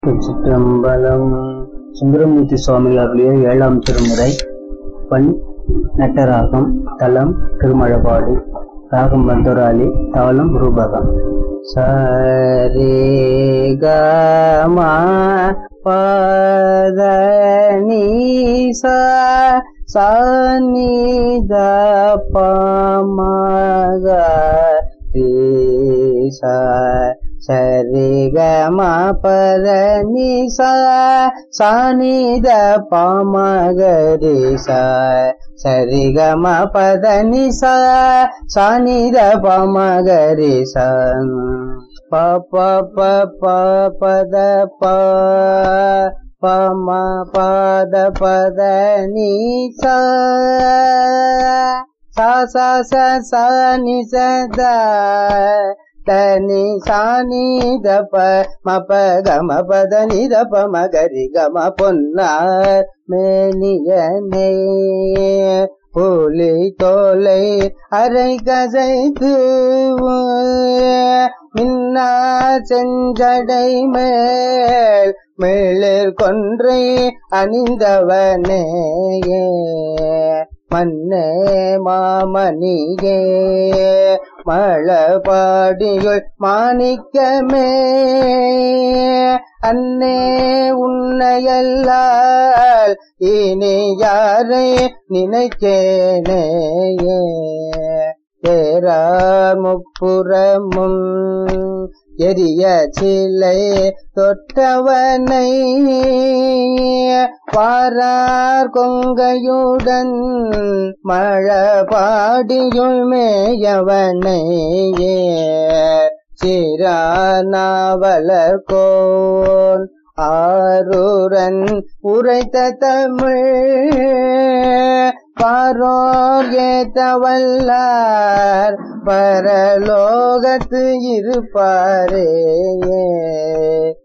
திருச்சிற்றம்பலம் சுந்தரமூர்த்தி சுவாமிகள் அருளிய ஏழாம் திருமுறை பண் நட்டராகம் தலம் திருமழபாடு ராகம் பந்தோராளி தாளம் ரூபகம் சரே கமா பத நீசா சானித பமக ரீசா சரி கம பத நிசா சானித பமகரிசா சரி கம பத நிசா சானித பமகரிசா ப ப ப ப பத ப பம பத பத நிசா சா சா ச ச நி ச த தனி சாணி தப மப கம பத நி தப மகரி கம பொன்னார் மேனியனே புலி தோலை அரை கசைத்து மின்னா செஞ்சடை மேல் மேலில் கொன்றை அணிந்தவனே மன்னே மாமணியே மழபாடியுள் மாணிக்கமே அன்னே உன்னையல்லால் இனி யாரை நினைக்கேனே ஏறார் முப்புறமும் எரிய சிலை தொட்டவனை பாரார் கொங்கையுடன் மழபாடியுள் மேயவனை சிறானாவலர்கோன் ஆரூரன் உரைத்த தமிழ் பாரோர் ஏத்தவல்லார் பரலோகத்து இருப்பாரே